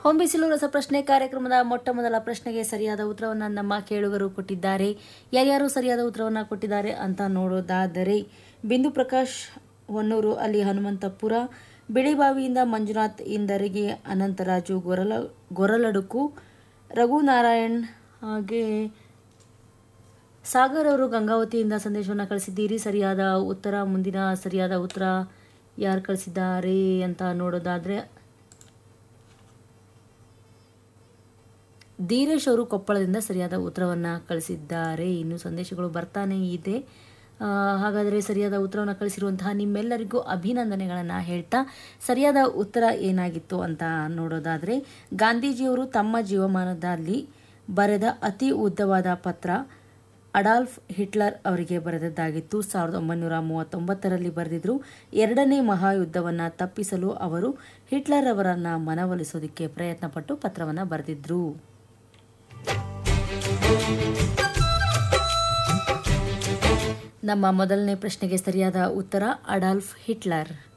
ಹೊಂಬಿಸಿಲು ರಸಪ್ರಶ್ನೆ ಕಾರ್ಯಕ್ರಮದ ಮೊಟ್ಟ ಮೊದಲ ಪ್ರಶ್ನೆಗೆ ಸರಿಯಾದ ಉತ್ತರವನ್ನು ನಮ್ಮ ಕೇಳುಗರು ಕೊಟ್ಟಿದ್ದಾರೆ ಯಾರ್ಯಾರು ಸರಿಯಾದ ಉತ್ತರವನ್ನು ಕೊಟ್ಟಿದ್ದಾರೆ ಅಂತ ನೋಡೋದಾದರೆ ಬಿಂದು ಪ್ರಕಾಶ್ ಹೊನ್ನೂರು ಅಲ್ಲಿ ಹನುಮಂತಪುರ ಬಿಳಿಬಾವಿಯಿಂದ ಮಂಜುನಾಥ್ ಇಂದರಿಗೆ ಅನಂತರಾಜು ಗೊರಲ ಗೊರಲಡುಕು ರಘುನಾರಾಯಣ್ ಹಾಗೆ ಸಾಗರ್ ಅವರು ಗಂಗಾವತಿಯಿಂದ ಸಂದೇಶವನ್ನು ಕಳಿಸಿದ್ದೀರಿ ಸರಿಯಾದ ಉತ್ತರ ಮುಂದಿನ ಸರಿಯಾದ ಉತ್ತರ ಯಾರು ಕಳಿಸಿದ್ದಾರೆ ಅಂತ ನೋಡೋದಾದರೆ ಧೀರೇಶ್ ಅವರು ಕೊಪ್ಪಳದಿಂದ ಸರಿಯಾದ ಉತ್ತರವನ್ನು ಕಳಿಸಿದ್ದಾರೆ ಇನ್ನು ಸಂದೇಶಗಳು ಬರ್ತಾನೇ ಇದೆ ಆ, ಹಾಗಾದರೆ ಸರಿಯಾದ ಉತ್ತರವನ್ನು ಕಳಿಸಿರುವಂತಹ ನಿಮ್ಮೆಲ್ಲರಿಗೂ ಅಭಿನಂದನೆಗಳನ್ನು ಹೇಳ್ತಾ ಸರಿಯಾದ ಉತ್ತರ ಏನಾಗಿತ್ತು ಅಂತ ನೋಡೋದಾದರೆ ಗಾಂಧೀಜಿಯವರು ತಮ್ಮ ಜೀವಮಾನದಲ್ಲಿ ಬರೆದ ಅತಿ ಉದ್ದವಾದ ಪತ್ರ ಅಡಾಲ್ಫ್ ಹಿಟ್ಲರ್ ಅವರಿಗೆ ಬರೆದದ್ದಾಗಿತ್ತು ಸಾವಿರದ ಒಂಬೈನೂರ ಮೂವತ್ತೊಂಬತ್ತರಲ್ಲಿ ಬರೆದಿದ್ರು ಎರಡನೇ ಮಹಾಯುದ್ಧವನ್ನು ತಪ್ಪಿಸಲು ಅವರು ಹಿಟ್ಲರ್ ಅವರನ್ನು ಮನವೊಲಿಸೋದಕ್ಕೆ ಪ್ರಯತ್ನಪಟ್ಟು ಪತ್ರವನ್ನು ಬರೆದಿದ್ರು ನಮ್ಮ ಮೊದಲನೇ ಪ್ರಶ್ನೆಗೆ ಸರಿಯಾದ ಉತ್ತರ ಅಡಾಲ್ಫ್ ಹಿಟ್ಲರ್